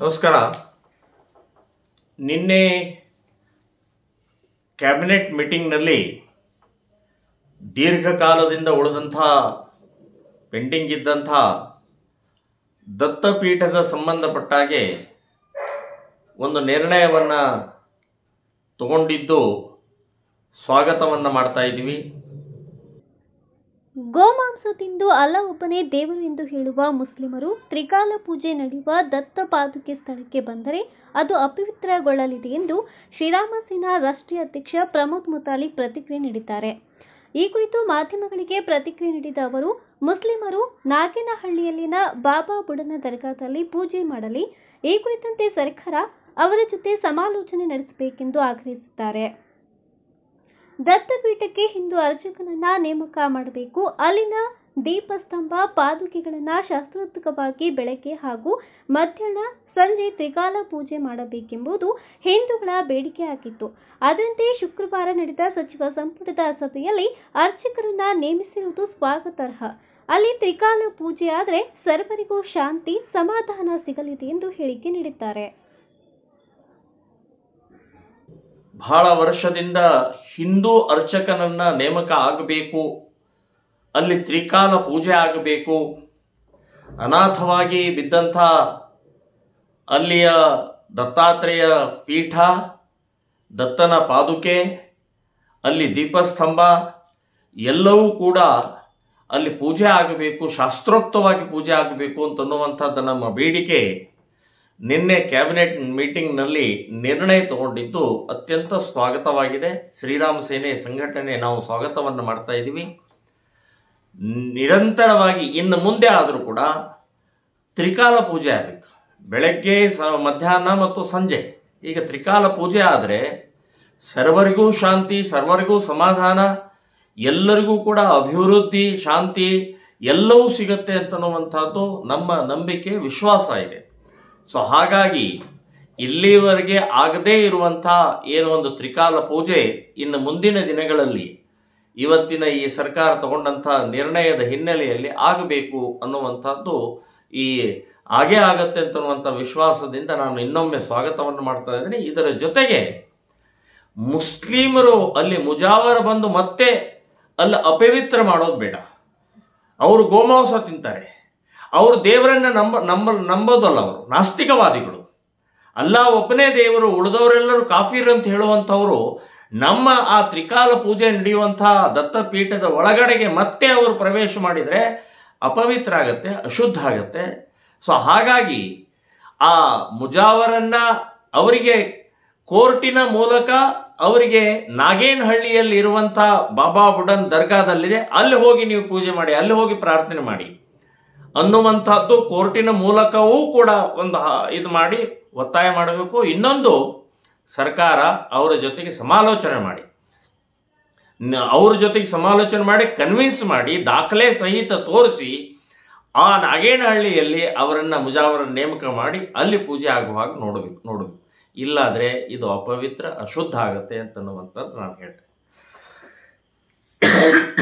ನಮಸ್ಕಾರ ನಿನ್ನೆ ಕ್ಯಾಬಿನೆಟ್ ಮೀಟಿಂಗ್ನಲ್ಲಿ ದೀರ್ಘಕಾಲದಿಂದ ಉಳಿದಂಥ ಪೆಂಡಿಂಗ್ ಇದ್ದಂಥ ದತ್ತಪೀಠದ ಸಂಬಂಧಪಟ್ಟಾಗೆ ಒಂದು ನಿರ್ಣಯವನ್ನು ತಗೊಂಡಿದ್ದು ಸ್ವಾಗತವನ್ನು ಮಾಡ್ತಾ ಇದ್ದೀವಿ ಗೋಮಾಂಸ ತಿಂದು ಅಲ್ಲ ಒಬ್ಬನೇ ದೇವರು ಎಂದು ಹೇಳುವ ಮುಸ್ಲಿಮರು ತ್ರಿಕಾಲ ಪೂಜೆ ನಡೆಯುವ ದತ್ತ ಪಾದುಕೆ ಸ್ಥಳಕ್ಕೆ ಬಂದರೆ ಅದು ಅಪವಿತ್ರಗೊಳ್ಳಲಿದೆ ಎಂದು ಶ್ರೀರಾಮ ಸೇನಾ ರಾಷ್ಟ್ರೀಯ ಅಧ್ಯಕ್ಷ ಪ್ರಮೋದ್ ಮುತಾಲಿಕ್ ಪ್ರತಿಕ್ರಿಯೆ ನೀಡಿದ್ದಾರೆ ಈ ಕುರಿತು ಮಾಧ್ಯಮಗಳಿಗೆ ಪ್ರತಿಕ್ರಿಯೆ ನೀಡಿದ ಅವರು ಮುಸ್ಲಿಮರು ನಾಗೇನಹಳ್ಳಿಯಲ್ಲಿನ ಬಾಬಾ ಬುಡನ ದರ್ಗಾದಲ್ಲಿ ಪೂಜೆ ಮಾಡಲಿ ಈ ಕುರಿತಂತೆ ಸರ್ಕಾರ ಅವರ ಜೊತೆ ಸಮಾಲೋಚನೆ ನಡೆಸಬೇಕೆಂದು ಆಗ್ರಹಿಸಿದ್ದಾರೆ ದತ್ತಪೀಠಕ್ಕೆ ಹಿಂದೂ ಅರ್ಚಕನನ್ನ ನೇಮಕ ಮಾಡಬೇಕು ಅಲ್ಲಿನ ದೀಪಸ್ತಂಭ ಪಾದುಕೆಗಳನ್ನ ಶಾಸ್ತ್ರೋಕ್ತವಾಗಿ ಬೆಳಗ್ಗೆ ಹಾಗೂ ಮಧ್ಯಾಹ್ನ ಸಂಜೆ ತ್ರಿಕಾಲ ಪೂಜೆ ಮಾಡಬೇಕೆಂಬುದು ಹಿಂದೂಗಳ ಬೇಡಿಕೆಯಾಗಿತ್ತು ಅದರಂತೆ ಶುಕ್ರವಾರ ನಡೆದ ಸಚಿವ ಸಂಪುಟದ ಸಭೆಯಲ್ಲಿ ಅರ್ಚಕರನ್ನ ನೇಮಿಸಿರುವುದು ಸ್ವಾಗತಾರ್ಹ ಅಲ್ಲಿ ತ್ರಿಕಾಲ ಪೂಜೆ ಆದರೆ ಸರ್ವರಿಗೂ ಶಾಂತಿ ಸಮಾಧಾನ ಸಿಗಲಿದೆ ಎಂದು ಹೇಳಿಕೆ ನೀಡಿದ್ದಾರೆ ಬಹಳ ವರ್ಷದಿಂದ ಹಿಂದೂ ಅರ್ಚಕನನ್ನ ನೇಮಕ ಆಗಬೇಕು ಅಲ್ಲಿ ತ್ರಿಕಾಲ ಪೂಜೆ ಆಗಬೇಕು ಅನಾಥವಾಗಿ ಬಿದ್ದಂಥ ಅಲ್ಲಿಯ ದತ್ತಾತ್ರೇಯ ಪೀಠ ದತ್ತನ ಪಾದುಕೆ ಅಲ್ಲಿ ದೀಪಸ್ತಂಭ ಎಲ್ಲವೂ ಕೂಡ ಅಲ್ಲಿ ಪೂಜೆ ಆಗಬೇಕು ಶಾಸ್ತ್ರೋಕ್ತವಾಗಿ ಪೂಜೆ ಆಗಬೇಕು ಅಂತನ್ನುವಂಥದ್ದು ನಮ್ಮ ಬೇಡಿಕೆ ನಿನ್ನೆ ಕ್ಯಾಬಿನೆಟ್ ಮೀಟಿಂಗ್ನಲ್ಲಿ ನಿರ್ಣಯ ತಗೊಂಡಿದ್ದು ಅತ್ಯಂತ ಸ್ವಾಗತವಾಗಿದೆ ಶ್ರೀರಾಮ ಸೇನೆ ಸಂಘಟನೆ ನಾವು ಸ್ವಾಗತವನ್ನು ಮಾಡ್ತಾ ಇದ್ದೀವಿ ನಿರಂತರವಾಗಿ ಇನ್ನು ಮುಂದೆ ಆದರೂ ಕೂಡ ತ್ರಿಕಾಲ ಪೂಜೆ ಆಗಬೇಕು ಬೆಳಗ್ಗೆ ಸ ಮಧ್ಯಾಹ್ನ ಮತ್ತು ಸಂಜೆ ಈಗ ತ್ರಿಕಾಲ ಪೂಜೆ ಆದರೆ ಸರ್ವರಿಗೂ ಶಾಂತಿ ಸರ್ವರಿಗೂ ಸಮಾಧಾನ ಎಲ್ಲರಿಗೂ ಕೂಡ ಅಭಿವೃದ್ಧಿ ಶಾಂತಿ ಎಲ್ಲವೂ ಸಿಗುತ್ತೆ ಅಂತನ್ನುವಂಥದ್ದು ನಮ್ಮ ನಂಬಿಕೆ ವಿಶ್ವಾಸ ಇದೆ ಸೊ ಹಾಗಾಗಿ ಇಲ್ಲಿವರೆಗೆ ಆಗದೇ ಇರುವಂಥ ಏನು ಒಂದು ತ್ರಿಕಾಲ ಪೂಜೆ ಇನ್ನು ಮುಂದಿನ ದಿನಗಳಲ್ಲಿ ಇವತ್ತಿನ ಈ ಸರ್ಕಾರ ತಗೊಂಡಂಥ ನಿರ್ಣಯದ ಹಿನ್ನೆಲೆಯಲ್ಲಿ ಆಗಬೇಕು ಅನ್ನುವಂಥದ್ದು ಈ ಹಾಗೇ ಆಗತ್ತೆ ಅಂತನ್ನುವಂಥ ವಿಶ್ವಾಸದಿಂದ ನಾನು ಇನ್ನೊಮ್ಮೆ ಸ್ವಾಗತವನ್ನು ಮಾಡ್ತಾ ಇದ್ದೀನಿ ಇದರ ಜೊತೆಗೆ ಮುಸ್ಲಿಮರು ಅಲ್ಲಿ ಮುಜಾವರ ಬಂದು ಮತ್ತೆ ಅಲ್ಲಿ ಅಪವಿತ್ರ ಮಾಡೋದು ಬೇಡ ಅವರು ಗೋಮಾಂಸ ತಿಂತಾರೆ ಅವರು ದೇವರನ್ನ ನಂಬ ನಂಬ ನಂಬೋದಲ್ಲ ಅವರು ನಾಸ್ತಿಕವಾದಿಗಳು ಅಲ್ಲ ಒಬ್ಬನೇ ದೇವರು ಉಳಿದವರೆಲ್ಲರೂ ಕಾಫೀರ್ ಅಂತ ಹೇಳುವಂಥವರು ನಮ್ಮ ಆ ತ್ರಿಕಾಲ ಪೂಜೆ ನಡೆಯುವಂತಹ ದತ್ತಪೀಠದ ಒಳಗಡೆಗೆ ಮತ್ತೆ ಅವರು ಪ್ರವೇಶ ಮಾಡಿದರೆ ಅಪವಿತ್ರ ಆಗತ್ತೆ ಅಶುದ್ಧ ಆಗತ್ತೆ ಸೊ ಹಾಗಾಗಿ ಆ ಮುಜಾವರನ್ನ ಅವರಿಗೆ ಕೋರ್ಟಿನ ಮೂಲಕ ಅವರಿಗೆ ನಾಗೇನಹಳ್ಳಿಯಲ್ಲಿ ಇರುವಂಥ ಬಾಬಾ ಬುಡನ್ ದರ್ಗಾದಲ್ಲಿದೆ ಅಲ್ಲಿ ಹೋಗಿ ನೀವು ಪೂಜೆ ಮಾಡಿ ಅಲ್ಲಿ ಹೋಗಿ ಪ್ರಾರ್ಥನೆ ಮಾಡಿ ಅನ್ನುವಂಥದ್ದು ಕೋರ್ಟಿನ ಮೂಲಕವೂ ಕೂಡ ಒಂದು ಹ- ಇದು ಮಾಡಿ ಒತ್ತಾಯ ಮಾಡಬೇಕು ಇನ್ನೊಂದು ಸರ್ಕಾರ ಅವರ ಜೊತೆಗೆ ಸಮಾಲೋಚನೆ ಮಾಡಿ ನ- ಅವ್ರ ಜೊತೆಗೆ ಸಮಾಲೋಚನೆ ಮಾಡಿ ಕನ್ವಿನ್ಸ್ ಮಾಡಿ ದಾಖಲೆ ಸಹಿತ ತೋರಿಸಿ ಆ ನಾಗೇನಹಳ್ಳಿಯಲ್ಲಿ ಅವರನ್ನ ಮುಜಾವರ ನೇಮಕ ಮಾಡಿ ಅಲ್ಲಿ ಪೂಜೆ ಆಗುವಾಗ ನೋಡಬೇಕು ನೋಡಬೇಕು ಇಲ್ಲಾದ್ರೆ ಇದು ಅಪವಿತ್ರ ಅಶುದ್ಧ ಆಗತ್ತೆ ಅಂತನ್ನುವಂಥದ್ದು ನಾನು ಹೇಳ್ತೇನೆ